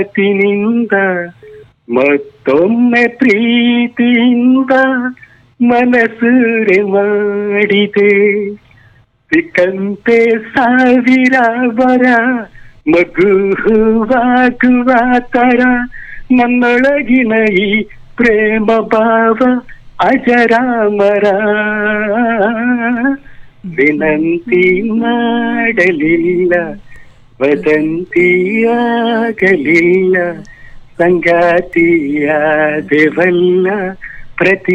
ತಿನಿಂದ ಮತ್ತೊಮ್ಮೆ ಪ್ರೀತಿಯಿಂದ ಮನಸೂರೆ ಮಾಡಿದೆ ಸಿಕ್ಕಂತೆ ಸಾವಿರ ವರ ಮಗು ಹೂವಾಗುವ ತರ ನನ್ನೊಳಗಿನ ಈ ಪ್ರೇಮ ಭಾವ ಅಜರಾಮರ ವಿನಂತಿ ಮಾಡಲಿಲ್ಲ ವದಂತಿಯಾಗಲಿಲ್ಲ ಸಂಗಾತಿಯಾದೆವಲ್ಲ ಪ್ರತಿ